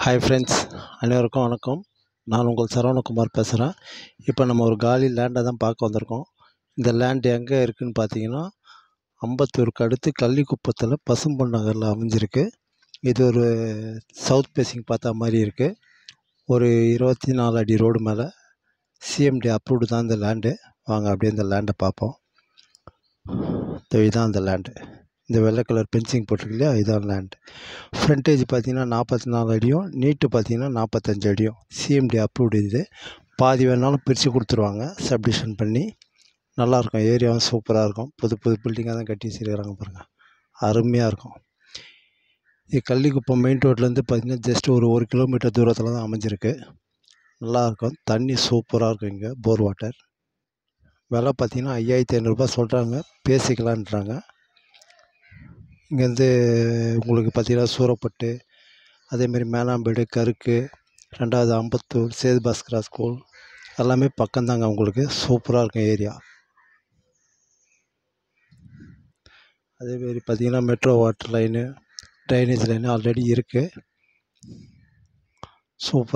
hi friends அனைவருக்கும் வணக்கம் நான் உங்கள் சரவணகுமார் பேசுகிறேன் இப்போ நம்ம ஒரு காலி லேண்டை தான் பார்க்க வந்திருக்கோம் இந்த லேண்ட் எங்கே இருக்குதுன்னு பார்த்தீங்கன்னா அம்பத்தூருக்கு அடுத்து கள்ளிக்குப்பத்தில் பசும்பொன் நகரில் அமைஞ்சிருக்கு இது ஒரு சவுத் ஃபேஸிங் பார்த்த மாதிரி இருக்குது ஒரு இருபத்தி நாலு அடி ரோடு மேலே சிஎம்டி அப்ரூவ்டு தான் இந்த லேண்டு வாங்க அப்படியே இந்த லேண்டை பார்ப்போம் இதோ இதுதான் அந்த லேண்டு இந்த வெள்ளை கலர் பென்சிங் போட்டிருக்கு இல்லையா இதுதான் லேண்ட் ஃப்ரண்டேஜ் பார்த்தீங்கன்னா நாற்பத்தி நாலு அடியும் நீட்டு பார்த்தீங்கன்னா நாற்பத்தஞ்சு அடியும் சிஎம்டி அப்ரூவ்டு இது பாதி வேணாலும் பிரித்து கொடுத்துருவாங்க சப்டிஷன் பண்ணி நல்லாயிருக்கும் ஏரியாவும் சூப்பராக இருக்கும் புது புது பில்டிங்காக தான் கட்டி வச்சிருக்கிறாங்க பாருங்கள் அருமையாக இருக்கும் இது கள்ளிக்குப்பம் மெயின் ரோட்லேருந்து பார்த்தீங்கன்னா ஜஸ்ட் ஒரு ஒரு கிலோமீட்டர் தூரத்தில் தான் அமைஞ்சிருக்கு நல்லாயிருக்கும் தண்ணி சூப்பராக இருக்கும் இங்கே போர் வாட்டர் விலை பார்த்தீங்கன்னா ஐயாயிரத்தி ஐநூறுரூபா சொல்கிறாங்க பேசிக்கலான்றாங்க இங்கேருந்து உங்களுக்கு பார்த்தீங்கன்னா சூரப்பட்டு அதேமாரி மேலாம்பேடு கருக்கு ரெண்டாவது அம்பத்தூர் சேது பாஸ்கரா ஸ்கூல் எல்லாமே பக்கம்தாங்க உங்களுக்கு சூப்பராக இருக்கும் ஏரியா அதேமாரி பார்த்தீங்கன்னா metro water line drainage line already இருக்குது சூப்பர்